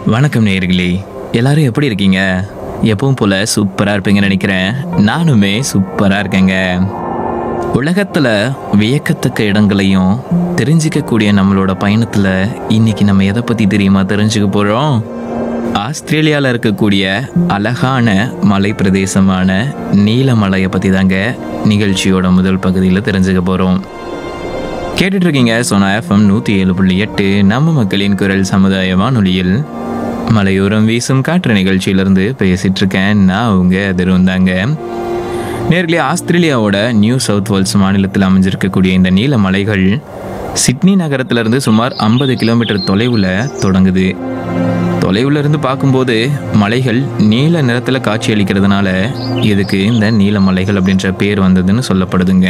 வணக்கம் நேயர்களே எல்லாரும் எப்படி இருக்கீங்க எப்பவும் போல சூப்பரா இருப்பீங்கன்னு நினைக்கிறேன் நானுமே சூப்பரா இருக்கேங்க உலகத்துல வியக்கத்தக்க இடங்களையும் தெரிஞ்சுக்கக்கூடிய நம்மளோட பயணத்துல இன்னைக்கு நம்ம எதை பத்தி தெரியுமா தெரிஞ்சுக்க போறோம் ஆஸ்திரேலியாவில் இருக்கக்கூடிய அழகான மலை பிரதேசமான நீலமலையை பற்றி தாங்க நிகழ்ச்சியோட முதல் பகுதியில் தெரிஞ்சுக்க போகிறோம் கேட்டுட்டு இருக்கீங்க சோனா எஃப்எம் நூற்றி ஏழு புள்ளி எட்டு நம்ம மக்களின் குரல் சமுதாய வானொலியில் மலையோரம் வீசும் காற்று நிகழ்ச்சியிலிருந்து பேசிட்டு இருக்கேன் நான் உங்க திருவந்தாங்க நேர்களே ஆஸ்திரேலியாவோட நியூ சவுத் வேல்ஸ் மாநிலத்தில் அமைஞ்சிருக்கக்கூடிய இந்த நீல மலைகள் சிட்னி நகரத்திலிருந்து சுமார் ஐம்பது கிலோமீட்டர் தொலைவில் தொடங்குது தொலைவுல இருந்து பார்க்கும்போது மலைகள் நீல நிறத்தில் காட்சியளிக்கிறதுனால இதுக்கு இந்த நீல மலைகள் அப்படின்ற பேர் வந்ததுன்னு சொல்லப்படுதுங்க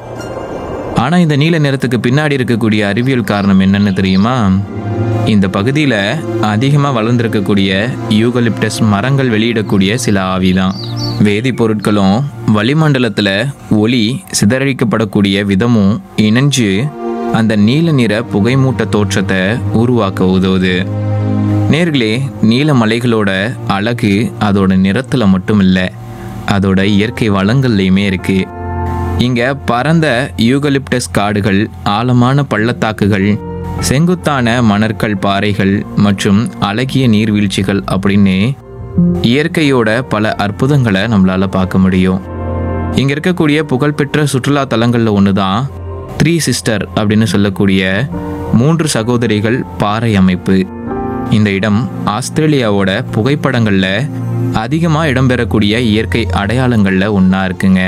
ஆனா இந்த நீல நிறத்துக்கு பின்னாடி இருக்கக்கூடிய அறிவியல் காரணம் என்னன்னு தெரியுமா இந்த பகுதியில் அதிகமாக வளர்ந்துருக்கக்கூடிய யூகலிப்டஸ் மரங்கள் வெளியிடக்கூடிய சில ஆவிதான் வேதிப்பொருட்களும் வளிமண்டலத்தில் ஒளி சிதறடிக்கப்படக்கூடிய விதமும் இணைஞ்சு அந்த நீல நிற புகைமூட்ட தோற்றத்தை உருவாக்க உதவுது நேர்களே நீல மலைகளோட அழகு அதோட நிறத்துல மட்டும் இல்லை அதோட இயற்கை வளங்கள்லையுமே இருக்கு இங்க பரந்த யூகலிப்டஸ் காடுகள் ஆழமான பள்ளத்தாக்குகள் செங்குத்தான மணற்கல் பாறைகள் மற்றும் அழகிய நீர்வீழ்ச்சிகள் அப்படின்னு இயற்கையோட பல அற்புதங்களை நம்மளால பார்க்க முடியும் இங்க இருக்கக்கூடிய புகழ்பெற்ற சுற்றுலா தலங்கள்ல ஒன்று தான் த்ரீ சிஸ்டர் அப்படின்னு சொல்லக்கூடிய மூன்று சகோதரிகள் பாறை அமைப்பு இந்த இடம் ஆஸ்திரேலியாவோட புகைப்படங்கள்ல அதிகமாக இடம்பெறக்கூடிய இயற்கை அடையாளங்கள்ல ஒன்றா இருக்குங்க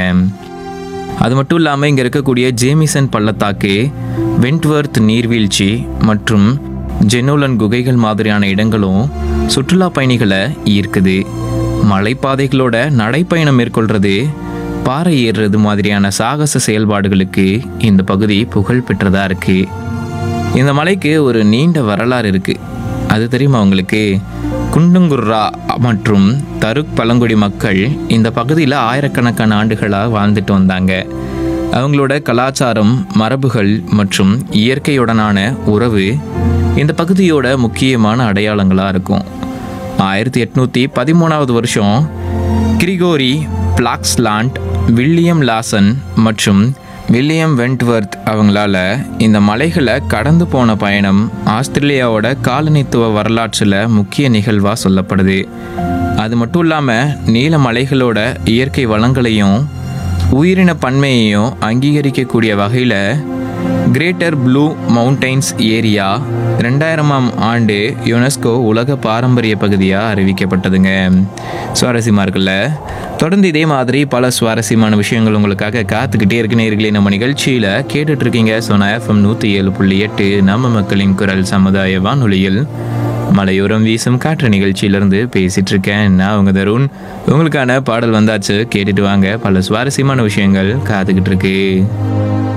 அது மட்டும் இல்லாமல் இங்கே இருக்கக்கூடிய ஜேமிசன் பள்ளத்தாக்கு வென்ட்வர்த் நீர்வீழ்ச்சி மற்றும் ஜெனோலன் குகைகள் மாதிரியான இடங்களும் சுற்றுலா பயணிகளை ஈர்க்குது மலைப்பாதைகளோட நடைப்பயணம் மேற்கொள்றது பாறை ஏறுறது மாதிரியான சாகச செயல்பாடுகளுக்கு இந்த பகுதி புகழ் பெற்றதா இருக்கு இந்த மலைக்கு ஒரு நீண்ட வரலாறு இருக்கு அது தெரியுமா உங்களுக்கு குண்டுங்குர்ரா மற்றும் தருக் பழங்குடி மக்கள் இந்த பகுதியில் ஆயிரக்கணக்கான ஆண்டுகளாக வாழ்ந்துட்டு வந்தாங்க அவங்களோட கலாச்சாரம் மரபுகள் மற்றும் இயற்கையுடனான உறவு இந்த பகுதியோட முக்கியமான அடையாளங்களாக இருக்கும் ஆயிரத்தி எட்நூற்றி பதிமூணாவது வருஷம் கிரிகோரி பிளாக்ஸ்லாண்ட் வில்லியம் லாசன் மற்றும் வில்லியம் வென்ட்வர்த் அவங்களால இந்த மலைகளை கடந்து போன பயணம் ஆஸ்திரேலியாவோட காலனித்துவ வரலாற்றில் முக்கிய நிகழ்வாக சொல்லப்படுது அது மட்டும் இல்லாமல் நீல மலைகளோட இயற்கை வளங்களையும் உயிரின பன்மையையும் அங்கீகரிக்கக்கூடிய வகையில் கிரேட்டர் ப்ளூ மவுண்டைன்ஸ் ஏரியா ரெண்டாயிரமாம் ஆண்டு யுனெஸ்கோ உலக பாரம்பரிய பகுதியாக அறிவிக்கப்பட்டதுங்க சுவாரஸ்யமாக இருக்குல்ல தொடர்ந்து இதே மாதிரி பல சுவாரஸ்யமான விஷயங்கள் உங்களுக்காக காத்துக்கிட்டே இருக்கு நேர்களே நம்ம நிகழ்ச்சியில் கேட்டுட்டு இருக்கீங்க சோனா எஃப்எம் நூற்றி ஏழு புள்ளி எட்டு நம்ம மக்களின் குரல் சமுதாய வானொலியில் மலையோரம் வீசும் காற்று நிகழ்ச்சியிலிருந்து பேசிட்டு இருக்கேன் நான் உங்க தருண் உங்களுக்கான பாடல் வந்தாச்சு கேட்டுட்டு வாங்க பல சுவாரஸ்யமான விஷயங்கள் காத்துக்கிட்டு இருக்கு